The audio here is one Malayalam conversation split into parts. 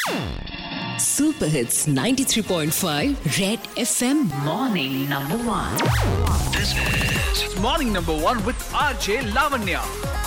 Super Hits 93.5 Red FM Morning number one. This is Morning Number One with RJ Lavanya.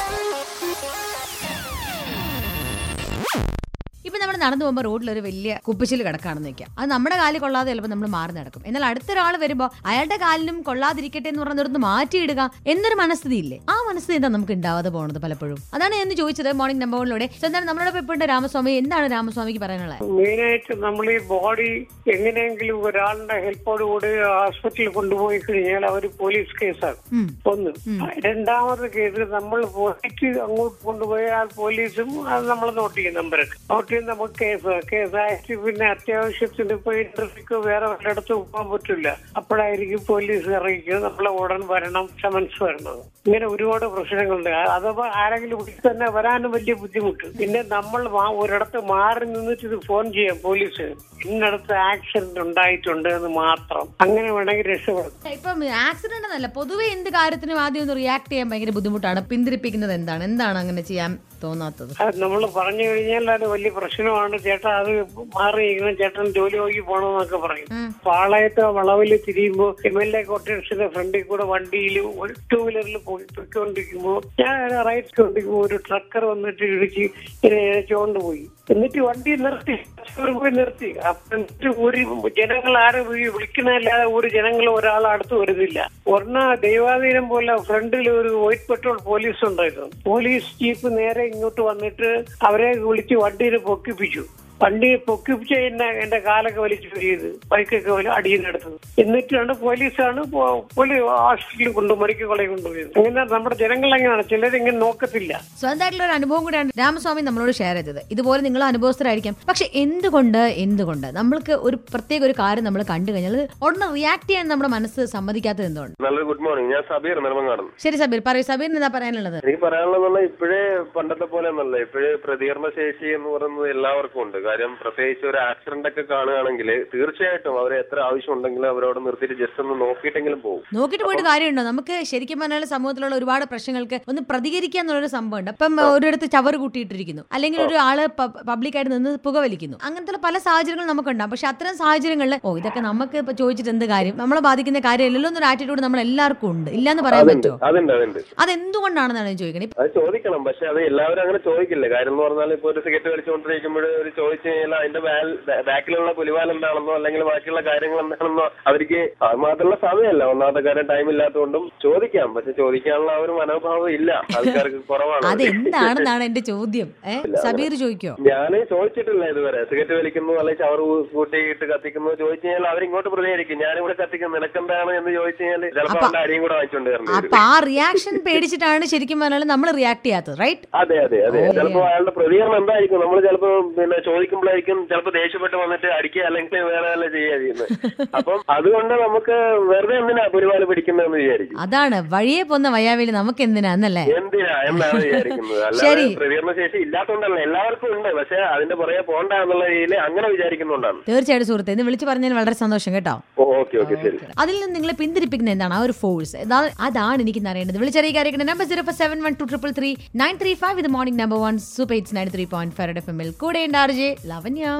ഇപ്പൊ നമ്മൾ നടന്നു പോകുമ്പോൾ റോഡിൽ ഒരു വലിയ കുപ്പിച്ചിൽ കിടക്കാണെന്ന് വെക്കാം അത് നമ്മുടെ കാലിൽ കൊള്ളാതെ ചിലപ്പോൾ നമ്മൾ മാറി നടക്കും എന്നാൽ അടുത്ത ഒരാൾ വരുമ്പോൾ അയാളുടെ കാലിനും കൊള്ളാതിരിക്കട്ടെ എന്ന് പറഞ്ഞിടത്ത് മാറ്റിയിടുക എന്നൊരു മനസ്ഥിതി ഇല്ലേ ആ മനസ്ഥിതി എന്താ നമുക്ക് ഉണ്ടാവാതെ പോകുന്നത് പലപ്പോഴും അതാണ് ഞാൻ ഇന്ന് ചോദിച്ചത് മോർണിംഗ് നമ്പർ വണ്ണിലൂടെ സോ എന്താണ് നമ്മളോടൊപ്പം ഇപ്പോൾ ഉണ്ട് രാമസ്വാമി എന്താണ് രാമസ്വാമിക്ക് പറയാനുള്ളത് മെയിനായിട്ട് നമ്മൾ ഈ ബോഡി എങ്ങനെയെങ്കിലും ഒരാളുടെ ഹെൽപ്പോട് കൂടി ഹോസ്പിറ്റലിൽ കൊണ്ടുപോയി കഴിഞ്ഞാൽ അവർ പോലീസ് കേസാണ് ഉം. ഒന്ന് രണ്ടാമത്തെ കേസ് നമ്മൾ പോയിട്ട് അങ്ങോട്ട് കൊണ്ടുപോയാൽ പോലീസും അത് നമ്മൾ നോട്ട് ചെയ്യും നമ്പർ നോട്ട് ചെയ്ത് നമുക്ക് കേസ് കേസായിട്ട് പിന്നെ അത്യാവശ്യത്തിന് ഇപ്പൊ ഇന്റർവ്യൂക്ക് വേറെ വല്ലയിടത്തും പോകാൻ പറ്റില്ല അപ്പോഴായിരിക്കും പോലീസ് അറിയിക്കുക നമ്മളെ ഉടൻ വരണം സമൻസ് വരണം ഇങ്ങനെ ഒരുപാട് പ്രശ്നങ്ങളുണ്ട് ആ- അഥവാ ആരെങ്കിലും വിളിച്ച് തന്നെ വരാനും വലിയ ബുദ്ധിമുട്ട് പിന്നെ നമ്മൾ മാ- ഒരിടത്ത് മാറി നിന്നിട്ട് ഇത് ഫോൺ ചെയ്യാം പോലീസ് ഇന്നടത്ത് ആക്സിഡന്റ് ഉണ്ടായിട്ടുണ്ട് എന്ന് മാത്രം അങ്ങനെ വേണമെങ്കിൽ രക്ഷപ്പെടും ഇപ്പം ആക്സിഡന്റ് എന്നല്ല പൊതുവെ എന്ത് കാര്യത്തിനും ആദ്യം ഒന്ന് റിയാക്ട് ചെയ്യാൻ ഭയങ്കര ബുദ്ധിമുട്ടാണ് പിന്തിരിപ്പിക്കുന്നത് എന്താണ് എന്താണ് അങ്ങനെ ചെയ്യാൻ തോന്നാത്തത് അത് നമ്മൾ പറഞ്ഞു കഴിഞ്ഞാൽ അത് വലിയ പ്രശ്നമാണ് ചേട്ടാ അത് മാറിയിരിക്കണം ചേട്ടൻ ജോലി നോക്കി പോകണമെന്നൊക്കെ പറയും പാളയത്തെ വളവിൽ തിരിയുമ്പോൾ എം എൽ എ ക്വാർട്ടേഴ്സിന്റെ ഫ്രണ്ടിൽ കൂടെ വണ്ടിയിൽ ഒരു ടൂ വീലറിൽ പോയി പൊയ്ക്കൊണ്ടിരിക്കുമ്പോൾ ഞാൻ റൈറ്റ് കൊണ്ടിരിക്കുമ്പോൾ ഒരു ട്രക്കർ വന്നിട്ട് ഇടിച്ച് ഇങ്ങനെ ഇഴച്ചുകൊണ്ട് പോയി എന്നിട്ട് വണ്ടി നിർത്തി ഒരു പോയി നിർത്തി അപ്പൊ എന്നിട്ട് ഒരു ജനങ്ങൾ ആരും വി- വിളിക്കുന്നതല്ലാതെ ഒരു ജനങ്ങൾ ഒരാൾ അടുത്ത് വരുന്നില്ല ഒരെണ്ണ ദൈവാധീനം പോലെ ഫ്രണ്ടിൽ ഒരു വൈറ്റ് പെട്രോൾ പോലീസ് ഉണ്ടായിരുന്നു പോലീസ് ജീപ്പ് നേരെ ഇങ്ങോട്ട് വന്നിട്ട് അവരെ വിളിച്ച് വണ്ടിയിൽ പൊക്കിപ്പിച്ചു വണ്ടി പൊക്കിപ്പിച്ച് എന്നെ എന്റെ കാലൊക്കെ വലിച്ചു വരിയത് ബൈക്കൊക്കെ വലി അടിയുന്നെടുത്തത് എന്നിട്ടാണ് പോലീസാണ് പോ- പോലീസ് ഹോസ്പിറ്റലിൽ കൊണ്ട് മെഡിക്കൽ കോളേജ് കൊണ്ടുപോയത് അങ്ങനെ നമ്മുടെ ജനങ്ങൾ എങ്ങനെയാണ് ചിലരിങ്ങനെ നോക്കത്തില്ല സ്വന്തമായിട്ടുള്ള ഒരു അനുഭവം കൂടിയാണ് രാമസ്വാമി നമ്മളോട് ഷെയർ ചെയ്തത് ഇതുപോലെ നിങ്ങൾ അനുഭവസ്ഥരായിരിക്കാം പക്ഷെ എന്തുകൊണ്ട് എന്തുകൊണ്ട് നമ്മൾക്ക് ഒരു പ്രത്യേക ഒരു കാര്യം നമ്മൾ കണ്ടു കഴിഞ്ഞാൽ അത് ഉടനെ റിയാക്ട് ചെയ്യാൻ നമ്മുടെ മനസ്സ് സമ്മതിക്കാത്തത് എന്തുകൊണ്ട് നല്ലൊരു ഗുഡ് മോർണിംഗ് ഞാൻ സബീർ നെടുമങ്ങാടും ശരി സബീർ പറയൂ സബീറിന് എന്താ പറയാനുള്ളത് എനിക്ക് പറയാനുള്ളതെന്നുള്ള ഇപ്പോഴേ പണ്ടത്തെ പോലെ ഒന്നല്ല ഇപ്പോഴേ പ്രതികരണ ശേഷി എന്ന് പറയുന്നത് എല്ലാവർക്കും ഉണ്ട് കാര്യം പ്രത്യേകിച്ച് ഒരു ആക്സിഡന്റ് ഒക്കെ കാണുകയാണെങ്കിൽ തീർച്ചയായിട്ടും അവർ എത്ര ആവശ്യം ഉണ്ടെങ്കിലും അവരോട് നിർത്തിയിട്ട് ജസ്റ്റ് ഒന്ന് നോക്കിയിട്ടെങ്കിലും പോകും നോക്കിയിട്ട് പോയിട്ട് കാര്യമുണ്ടോ നമുക്ക് ശരിക്കും പറഞ്ഞാൽ സമൂഹത്തിലുള്ള ഒരുപാട് പ്രശ്നങ്ങൾക്ക് ഒന്ന് പ്രതികരിക്കുക എന്നുള്ളൊരു സംഭവം ഉണ്ട് ഇപ്പം ഒരിടത്ത് ചവറ് കൂട്ടിയിട്ടിരിക്കുന്നു അല്ലെങ്കിൽ ഒരു ആള് പബ്ലിക്കായിട്ട് നിന്ന് പുകവലിക്കുന്നു അങ്ങനത്തെ പല സാഹചര്യങ്ങളും നമുക്കുണ്ടാകും പക്ഷെ അത്തരം സാഹചര്യങ്ങളിൽ ഓ ഇതൊക്കെ നമുക്ക് ഇപ്പൊ ചോദിച്ചിട്ട് എന്ത് കാര്യം നമ്മളെ ബാധിക്കുന്ന കാര്യമില്ലല്ലോ എന്നൊരു ആറ്റിറ്റ്യൂഡ് നമ്മൾ എല്ലാവർക്കും ഉണ്ട് ഇല്ലാന്ന് പറയാൻ അതുണ്ട് പറ്റുമോ അതുണ്ട് അതുണ്ട് അതെന്തുകൊണ്ടാണെന്നാണ് ഞാൻ ചോദിക്കുന്നത് അത് ചോദിക്കണം പക്ഷെ അത് എല്ലാവരും അങ്ങനെ ചോദിക്കില്ല കാര്യം എന്ന് പറഞ്ഞാൽ ഇപ്പൊ ഒരു സിഗരറ്റ് വലിച്ചുകൊണ്ടിരിക്കുമ്പോൾ ഒരു ചോദിച്ചു കഴിഞ്ഞാൽ അതിന്റെ ബാക്കിലുള്ള പുലിവാൽ എന്താണെന്നോ അല്ലെങ്കിൽ ബാക്കിയുള്ള കാര്യങ്ങൾ എന്താണെന്നോ അവർക്ക് അത് മാത്രമുള്ള സമയമല്ല ഒന്നാമത്തെ കാര്യം ടൈം ഇല്ലാത്തതുകൊണ്ടും ചോദിക്കാം പക്ഷെ ചോദിക്കാനുള്ള ആ ഒരു മനോഭാവം ഇല്ല ആൾക്കാർക്ക് കുറവാണ് അത് എന്താണെന്നാണ് എന്റെ ചോദ്യം ഏ സബീർ ചോദിക്കോ ഞാന് ചോദിച്ചിട്ടില്ല ഇതുവരെ സിഗരറ്റ് വലിക്കുന്നു അല്ലെങ്കിൽ ചവർ കൂട്ടിയിട്ട് കത്തിക്കുന്നു ചോദിച്ചു കഴിഞ്ഞാൽ അവരിങ്ങോട്ട് പ്രതികരിക്കും ഞാനിവിടെ കത്തിക്കുന്നു നിനക്കെന്താണ് എന്ന് ചോദിച്ചു കഴിഞ്ഞാൽ ചിലപ്പോൾ അപ്പൊ- അവന്റെ അരിയും കൂടെ വാങ്ങിച്ചോണ്ട് വരേണ്ടി വരും അപ്പൊ ആ റിയാക്ഷൻ പേടിച്ചിട്ടാണ് ശരിക്കും പറഞ്ഞാൽ നമ്മൾ റിയാക്ട് ചെയ്യാത്തത് റൈറ്റ് അതെ അതെ അതെ ഓ, ചിലപ്പോ അയാളുടെ പ്രതികരണം എന്തായിരിക്കും നമ്മൾ ചിലപ്പോ പിന്നെ ചോദിക്കുമ്പോഴായിരിക്കും ചിലപ്പോ ദേഷ്യപ്പെട്ട് വന്നിട്ട് അടിക്കുക അല്ലെങ്കിൽ വേറെ വല്ല ചെയ്യുക ചെയ്യുന്നത് അപ്പം അതുകൊണ്ട് നമുക്ക് വെറുതെ എന്തിനാ പുലിവാല് പിടിക്കുന്നതെന്ന് വിചാരിക്കും അതാണ് വഴിയെ പോന്ന വയ്യാവേലി നമുക്ക് എന്തിനാന്നല്ലേ എന്തിനാ എന്നാണ് വിചാരിക്കുന്നത് അല്ലാതെ ശരി. പ്രതികരണ ശേഷി ഇല്ലാത്തതുകൊണ്ടല്ല എല്ലാവർക്കും ഉണ്ട് പക്ഷെ അതിന്റെ പുറകെ പോണ്ട എന്നുള്ള രീതിയിൽ അങ്ങനെ വിചാരിക്കുന്നുണ്ടാണ് തീർച്ചയായിട്ടും സുഹൃത്തെ ഇന്ന് വിളിച്ചു പറഞ്ഞതിന് വളരെ സന്തോഷം കേട്ടോ ഓക്കെ ഓക്കെ ശരി അതിൽ നിന്ന് നിങ്ങളെ പിന്തിരിപ്പിക്കുന്ന എന്താണ് ആ ഒരു ഫോഴ്സ് അതാണ് എനിക്ക് അറിയേണ്ടത് വിളിച്ചറിയിക്കാറിയിക്കുന്ന number zero four seven one two triple three nine three five ഇത് morning number one super eights nine three point five F എമ്മിൽ കൂടെ ഉണ്ട് ആർ ജെ ലവന്യ